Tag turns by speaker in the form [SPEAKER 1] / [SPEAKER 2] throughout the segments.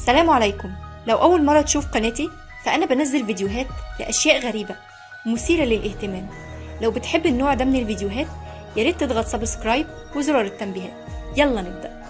[SPEAKER 1] سلام عليكم لو أول مرة تشوف قناتي فأنا بنزل فيديوهات لأشياء غريبة مثيرة للاهتمام لو بتحب النوع ده من الفيديوهات ياريت تضغط سبسكرايب وزرار التنبيهات يلا نبدأ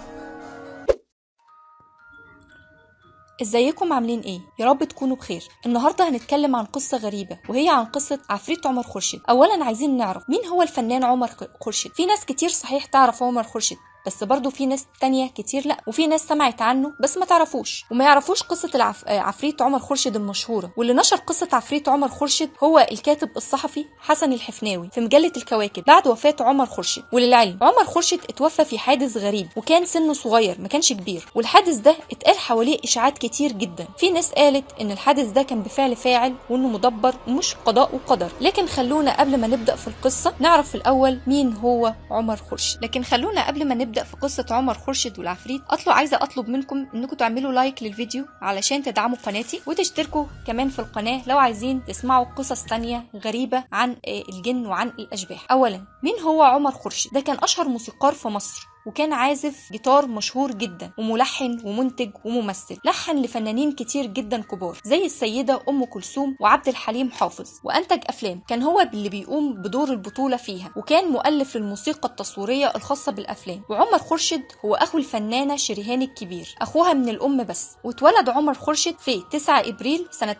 [SPEAKER 1] ازيكم عاملين ايه يا رب تكونوا بخير النهارده هنتكلم عن قصه غريبه وهي عن قصه عفريت عمر خورشيد اولا عايزين نعرف مين هو الفنان عمر خورشيد في ناس كتير صحيح تعرف عمر خورشيد بس برضه في ناس تانية كتير لا وفي ناس سمعت عنه بس ما تعرفوش وما يعرفوش قصة العف... عفريت عمر خورشيد المشهورة واللي نشر قصة عفريت عمر خورشيد هو الكاتب الصحفي حسن الحفناوي في مجلة الكواكب بعد وفاة عمر خورشيد وللعلم عمر خورشيد اتوفى في حادث غريب وكان سنه صغير ما كانش كبير والحادث ده اتقال حواليه اشاعات كتير جدا في ناس قالت ان الحادث ده كان بفعل فاعل وانه مدبر ومش قضاء وقدر لكن خلونا قبل ما نبدا في القصه نعرف في الاول مين هو عمر خورشيد لكن خلونا قبل ما نبدا في قصه عمر خورشيد والعفريت اطلع عايزه اطلب منكم انكم تعملوا لايك للفيديو علشان تدعموا قناتي وتشتركوا كمان في القناه لو عايزين تسمعوا قصص تانية غريبه عن الجن وعن الاشباح اولا مين هو عمر خورشيد ده كان اشهر موسيقار في مصر وكان عازف جيتار مشهور جدا وملحن ومنتج وممثل لحن لفنانين كتير جدا كبار زي السيدة أم كلثوم وعبد الحليم حافظ وأنتج أفلام كان هو اللي بيقوم بدور البطولة فيها وكان مؤلف للموسيقى التصويرية الخاصة بالأفلام وعمر خورشيد هو أخو الفنانة شريهان الكبير أخوها من الأم بس واتولد عمر خورشيد في 9 إبريل سنة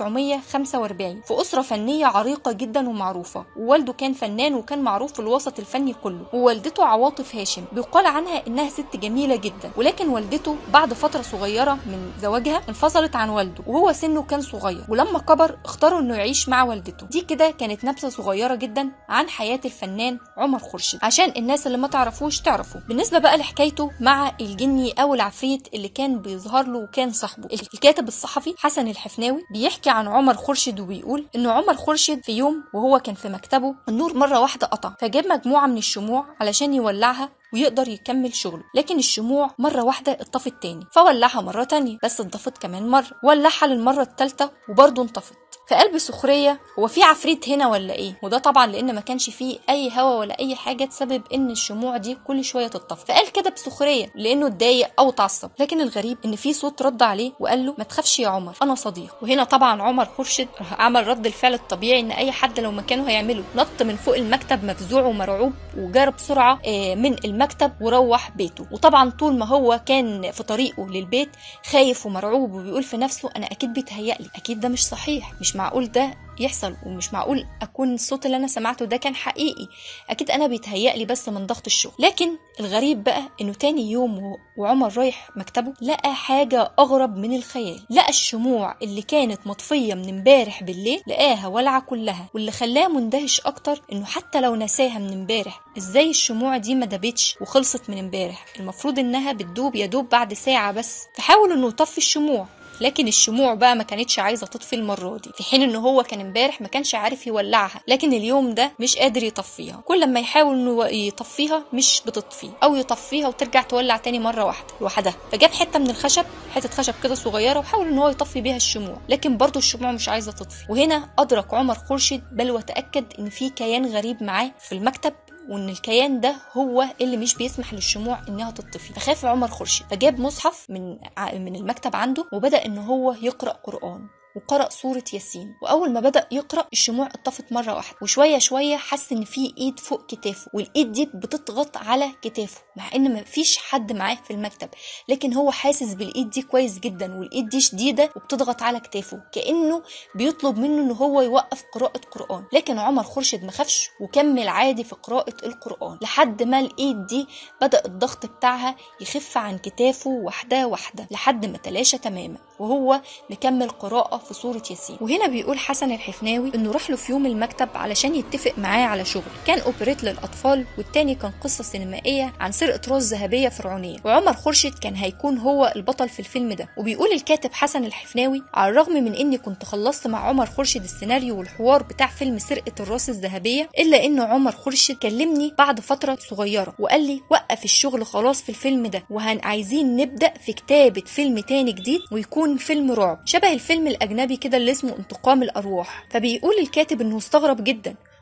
[SPEAKER 1] 1945 في أسرة فنية عريقة جدا ومعروفة ووالده كان فنان وكان معروف في الوسط الفني كله ووالدته عواطف هاشم يقال عنها انها ست جميله جدا ولكن والدته بعد فتره صغيره من زواجها انفصلت عن والده وهو سنه كان صغير ولما كبر اختاروا انه يعيش مع والدته دي كده كانت نبذه صغيره جدا عن حياه الفنان عمر خورشيد عشان الناس اللي ما تعرفوش تعرفوا بالنسبه بقى لحكايته مع الجني او العفريت اللي كان بيظهر له وكان صاحبه الكاتب الصحفي حسن الحفناوي بيحكي عن عمر خورشيد وبيقول انه عمر خورشيد في يوم وهو كان في مكتبه النور مره واحده قطع فجاب مجموعه من الشموع علشان يولعها ويقدر يكمل شغله لكن الشموع مرة واحدة اتطفت تاني فولعها مرة تانية بس اتضفت كمان مرة ولعها للمرة التالتة وبرضه انطفت في قلب سخرية هو في عفريت هنا ولا ايه وده طبعا لان ما كانش فيه اي هوا ولا اي حاجة تسبب ان الشموع دي كل شوية تطفي فقال كده بسخرية لانه اتضايق او اتعصب لكن الغريب ان في صوت رد عليه وقال له ما تخافش يا عمر انا صديق وهنا طبعا عمر خورشيد عمل رد الفعل الطبيعي ان اي حد لو مكانه هيعمله نط من فوق المكتب مفزوع ومرعوب وجرى بسرعة من المكتب وروح بيته وطبعا طول ما هو كان في طريقه للبيت خايف ومرعوب وبيقول في نفسه انا اكيد بيتهيألي اكيد ده مش صحيح مش معقول ده يحصل ومش معقول اكون الصوت اللي انا سمعته ده كان حقيقي اكيد انا بيتهيألي بس من ضغط الشغل لكن الغريب بقى انه تاني يوم وعمر رايح مكتبه لقى حاجه اغرب من الخيال لقى الشموع اللي كانت مطفيه من امبارح بالليل لقاها ولعه كلها واللي خلاه مندهش اكتر انه حتى لو نساها من امبارح ازاي الشموع دي ما دابتش وخلصت من امبارح المفروض انها بتدوب يا دوب بعد ساعه بس فحاول انه يطفي الشموع لكن الشموع بقى ما كانتش عايزه تطفي المره دي في حين ان هو كان امبارح ما كانش عارف يولعها لكن اليوم ده مش قادر يطفيها كل ما يحاول انه يطفيها مش بتطفي او يطفيها وترجع تولع تاني مره واحده لوحدها فجاب حته من الخشب حته خشب كده صغيره وحاول ان هو يطفي بيها الشموع لكن برضه الشموع مش عايزه تطفي وهنا ادرك عمر خورشيد بل وتاكد ان في كيان غريب معاه في المكتب وان الكيان ده هو اللي مش بيسمح للشموع انها تطفي فخاف عمر خورشيد فجاب مصحف من من المكتب عنده وبدا ان هو يقرا قران وقرأ سورة ياسين وأول ما بدأ يقرأ الشموع اتطفت مرة واحدة وشوية شوية حس إن في إيد فوق كتافه والإيد دي بتضغط على كتافه مع إن مفيش حد معاه في المكتب لكن هو حاسس بالإيد دي كويس جدا والإيد دي شديدة وبتضغط على كتافه كأنه بيطلب منه إن هو يوقف قراءة قرآن لكن عمر خورشيد مخافش وكمل عادي في قراءة القرآن لحد ما الإيد دي بدأ الضغط بتاعها يخف عن كتافه واحدة واحدة لحد ما تلاشى تماما وهو مكمل قراءة في سورة ياسين وهنا بيقول حسن الحفناوي انه راح له في يوم المكتب علشان يتفق معاه على شغل كان اوبريت للاطفال والتاني كان قصة سينمائية عن سرقة راس ذهبية فرعونية وعمر خورشيد كان هيكون هو البطل في الفيلم ده وبيقول الكاتب حسن الحفناوي على الرغم من اني كنت خلصت مع عمر خورشيد السيناريو والحوار بتاع فيلم سرقة الراس الذهبية الا ان عمر خورشيد كلمني بعد فترة صغيرة وقال لي وقف الشغل خلاص في الفيلم ده وهن عايزين نبدأ في كتابة فيلم تاني جديد ويكون فيلم رعب شبه الفيلم الأجنبي كده اللي اسمه انتقام الأرواح فبيقول الكاتب إنه استغرب جدا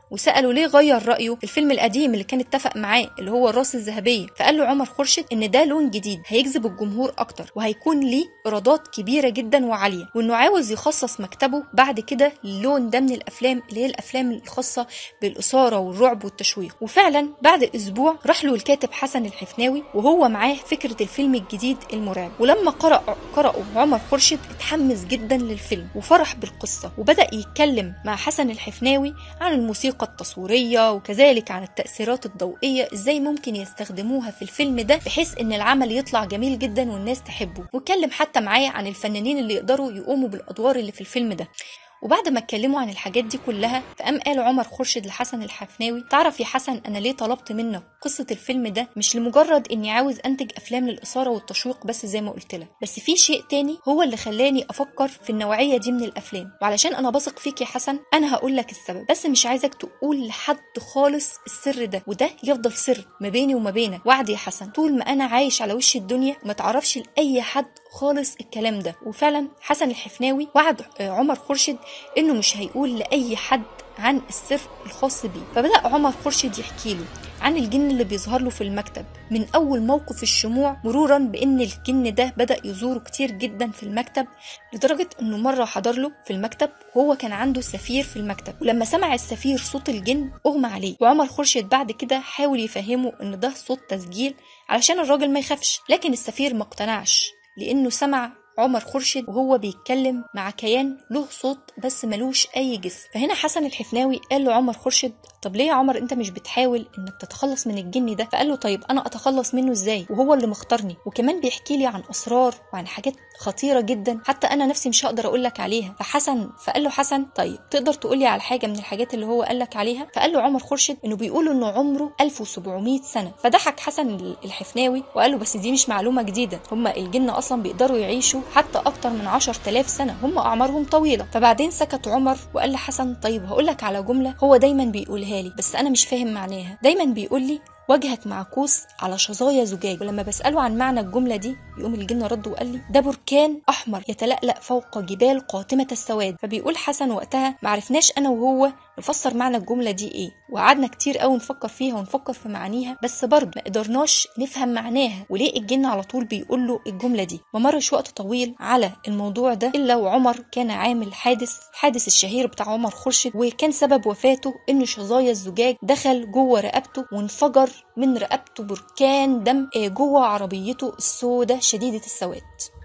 [SPEAKER 1] وساله ليه غير رايه في الفيلم القديم اللي كان اتفق معاه اللي هو الراس الذهبيه فقال له عمر خورشيد ان ده لون جديد هيجذب الجمهور اكتر وهيكون ليه ايرادات كبيره جدا وعاليه وانه عاوز يخصص مكتبه بعد كده للون ده من الافلام اللي هي الافلام الخاصه بالاثاره والرعب والتشويق وفعلا بعد اسبوع راح له الكاتب حسن الحفناوي وهو معاه فكره الفيلم الجديد المرعب ولما قرأ قرأوا عمر خورشيد اتحمس جدا للفيلم وفرح بالقصه وبدأ يتكلم مع حسن الحفناوي عن الموسيقى التصويريه وكذلك عن التأثيرات الضوئيه ازاي ممكن يستخدموها في الفيلم ده بحيث ان العمل يطلع جميل جدا والناس تحبه واتكلم حتى معايا عن الفنانين اللي يقدروا يقوموا بالادوار اللي في الفيلم ده وبعد ما اتكلموا عن الحاجات دي كلها فقام قال عمر خورشيد لحسن الحفناوي تعرف يا حسن انا ليه طلبت منك قصة الفيلم ده مش لمجرد اني عاوز انتج افلام للاثارة والتشويق بس زي ما قلت لك بس في شيء تاني هو اللي خلاني افكر في النوعية دي من الافلام وعلشان انا بثق فيك يا حسن انا هقول لك السبب بس مش عايزك تقول لحد خالص السر ده وده يفضل سر ما بيني وما بينك وعد يا حسن طول ما انا عايش على وش الدنيا ما تعرفش لاي حد خالص الكلام ده وفعلا حسن الحفناوي وعد عمر خورشيد انه مش هيقول لاي حد عن السر الخاص بيه فبدأ عمر خورشيد يحكي له عن الجن اللي بيظهر له في المكتب من أول موقف الشموع مرورا بإن الجن ده بدأ يزوره كتير جدا في المكتب لدرجة إنه مرة حضر له في المكتب وهو كان عنده سفير في المكتب ولما سمع السفير صوت الجن أغمى عليه وعمر خورشيد بعد كده حاول يفهمه إن ده صوت تسجيل علشان الراجل ما يخافش لكن السفير ما اقتنعش لأنه سمع عمر خورشيد وهو بيتكلم مع كيان له صوت بس ملوش اي جسم فهنا حسن الحفناوي قال له عمر خورشيد طب ليه يا عمر انت مش بتحاول انك تتخلص من الجن ده فقال له طيب انا اتخلص منه ازاي وهو اللي مختارني وكمان بيحكي لي عن اسرار وعن حاجات خطيره جدا حتى انا نفسي مش هقدر اقول لك عليها فحسن فقال له حسن طيب تقدر تقول لي على حاجه من الحاجات اللي هو قال لك عليها فقال له عمر خورشيد انه بيقولوا انه عمره 1700 سنه فضحك حسن الحفناوي وقال له بس دي مش معلومه جديده هم الجن اصلا بيقدروا يعيشوا حتى اكتر من 10000 سنه هم اعمارهم طويله فبعدين سكت عمر وقال لحسن طيب هقول لك على جمله هو دايما بيقولها لي بس انا مش فاهم معناها دايما بيقول لي وجهك معكوس على شظايا زجاج ولما بسأله عن معنى الجملة دي يقوم الجن رد وقال لي ده بركان أحمر يتلألأ فوق جبال قاتمة السواد فبيقول حسن وقتها معرفناش أنا وهو نفسر معنى الجملة دي إيه وقعدنا كتير قوي نفكر فيها ونفكر في معانيها بس برضه ما قدرناش نفهم معناها وليه الجن على طول بيقول له الجملة دي ما مرش وقت طويل على الموضوع ده إلا وعمر كان عامل حادث حادث الشهير بتاع عمر خورشيد وكان سبب وفاته إن شظايا الزجاج دخل جوه رقبته وانفجر من رقبته بركان دم جوه عربيته السوداء شديدة السواد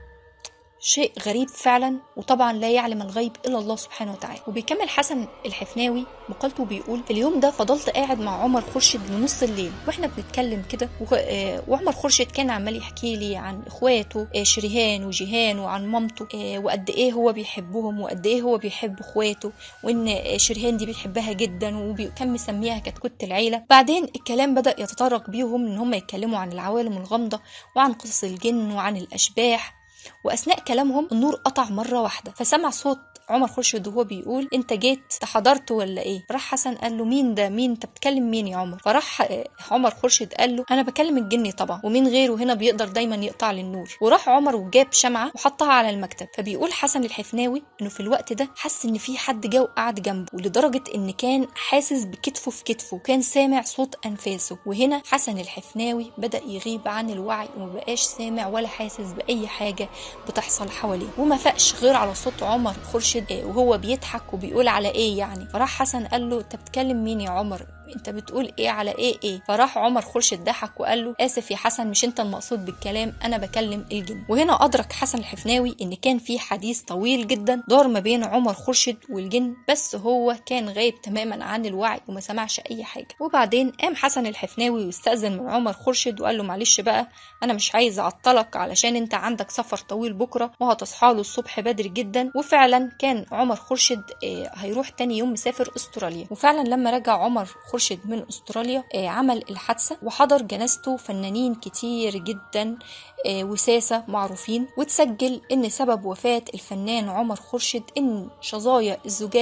[SPEAKER 1] شيء غريب فعلا وطبعا لا يعلم الغيب الا الله سبحانه وتعالى وبيكمل حسن الحفناوي مقالته بيقول في اليوم ده فضلت قاعد مع عمر خورشيد لنص الليل واحنا بنتكلم كده وعمر خورشيد كان عمال يحكي لي عن اخواته شريهان وجيهان وعن مامته وقد ايه هو بيحبهم وقد ايه هو بيحب اخواته وان شريهان دي بيحبها جدا وكان مسميها كتكوت العيله بعدين الكلام بدا يتطرق بيهم ان هم يتكلموا عن العوالم الغامضه وعن قصص الجن وعن الاشباح واثناء كلامهم النور قطع مره واحده فسمع صوت عمر خورشيد وهو بيقول انت جيت حضرت ولا ايه راح حسن قال له مين ده مين انت بتكلم مين يا عمر فراح عمر خورشيد قال له انا بكلم الجني طبعا ومين غيره هنا بيقدر دايما يقطع للنور وراح عمر وجاب شمعه وحطها على المكتب فبيقول حسن الحفناوي انه في الوقت ده حس ان في حد جه وقعد جنبه ولدرجه ان كان حاسس بكتفه في كتفه وكان سامع صوت انفاسه وهنا حسن الحفناوي بدا يغيب عن الوعي ومبقاش سامع ولا حاسس باي حاجه بتحصل حواليه وما فاقش غير على صوت عمر خورشيد وهو بيضحك وبيقول على ايه يعني فراح حسن قال له انت بتكلم مين يا عمر انت بتقول ايه على ايه ايه فراح عمر خورشيد ضحك وقال له اسف يا حسن مش انت المقصود بالكلام انا بكلم الجن وهنا ادرك حسن الحفناوي ان كان في حديث طويل جدا دار ما بين عمر خورشيد والجن بس هو كان غايب تماما عن الوعي وما سمعش اي حاجه وبعدين قام حسن الحفناوي واستاذن من عمر خورشيد وقال له معلش بقى انا مش عايز اعطلك علشان انت عندك سفر طويل بكره وهتصحى له الصبح بدري جدا وفعلا كان عمر خورشيد هيروح تاني يوم مسافر استراليا وفعلا لما رجع عمر خورشيد من استراليا عمل الحادثه وحضر جنازته فنانين كتير جدا وساسة معروفين وتسجل ان سبب وفاة الفنان عمر خورشيد ان شظايا الزجاج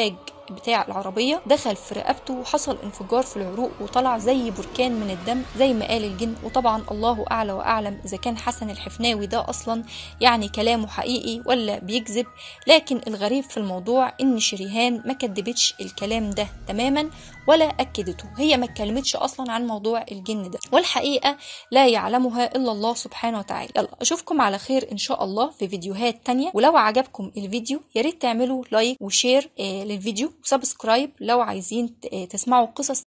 [SPEAKER 1] بتاع العربيه دخل في رقبته وحصل انفجار في العروق وطلع زي بركان من الدم زي ما قال الجن وطبعا الله اعلى واعلم اذا كان حسن الحفناوي ده اصلا يعني كلامه حقيقي ولا بيكذب لكن الغريب في الموضوع ان شريهان ما كدبتش الكلام ده تماما ولا اكدته هي ما اتكلمتش اصلا عن موضوع الجن ده والحقيقه لا يعلمها الا الله سبحانه وتعالى يلا اشوفكم على خير ان شاء الله في فيديوهات تانية ولو عجبكم الفيديو يا ريت تعملوا لايك وشير آه للفيديو وسبسكرايب لو عايزين تسمعوا قصص